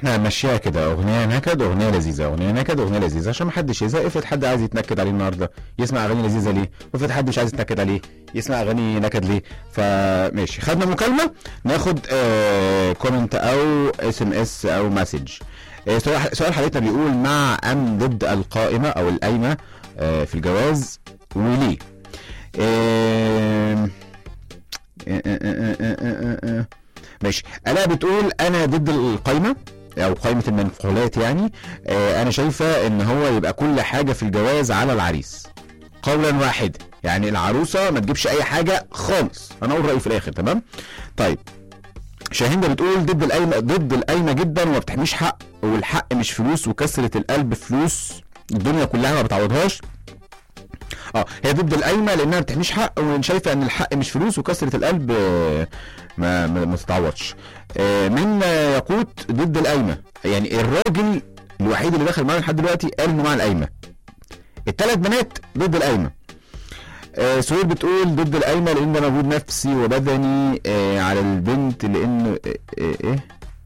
احنا هنمشيها كده اغنيه نكد اغنيه لذيذه اغنيه نكد اغنيه لذيذه عشان ما حدش يزهق افرض حد عايز يتنكد عليه النهارده يسمع اغاني لذيذه ليه وافرض حد مش عايز يتنكد عليه يسمع اغاني نكد ليه فماشي خدنا مكالمه ناخد آه كومنت او اس ام اس او مسج آه سؤال سؤال حضرتك بيقول مع ام ضد القائمه او القايمه آه في الجواز وليه آه آه آه آه آه آه آه. ماشي الاء بتقول انا ضد القايمه او قائمه المنقولات يعني آه انا شايفه ان هو يبقى كل حاجه في الجواز على العريس قولا واحدا يعني العروسه ما تجيبش اي حاجه خالص انا اقول رايي في الاخر تمام طيب شاهين بتقول ضد القايمه ضد القايمه جدا وما بتحميش حق والحق مش فلوس وكسره القلب فلوس الدنيا كلها ما بتعوضهاش اه هي ضد القايمه لانها ما بتحميش حق وشايفه ان الحق مش فلوس وكسره القلب آه، ما ما, ما تتعوضش آه، من آه، يقوت ضد القايمه يعني الراجل الوحيد اللي دخل معانا لحد دلوقتي قال انه مع القايمه الثلاث بنات ضد القايمه آه سهير بتقول ضد القايمه لان ده مجهود نفسي وبدني آه على البنت لانه آه آه ايه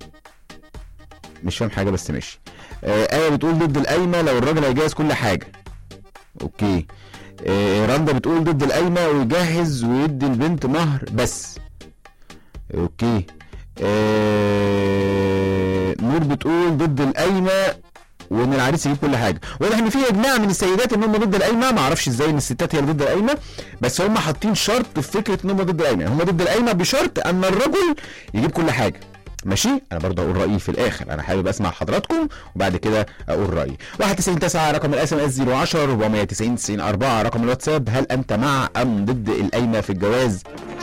مش فاهم حاجه بس ماشي آه ايه بتقول ضد القايمه لو الراجل هيجهز كل حاجه اوكي آه رندا بتقول ضد القايمه ويجهز ويدي البنت مهر بس اوكي آه نور بتقول ضد القايمه وان العريس يجيب كل حاجه واضح ان في اجماع من السيدات ان هم ضد القايمه ما اعرفش ازاي ان الستات هي اللي ضد القايمه بس هم حاطين شرط في فكره ان هم ضد القايمه هم ضد القايمه بشرط ان الرجل يجيب كل حاجه ماشي انا برضه اقول رايي في الاخر انا حابب اسمع حضراتكم وبعد كده اقول رايي 91 9 رقم الاس ام اس 010 490 90 4 رقم الواتساب هل انت مع ام ضد القايمه في الجواز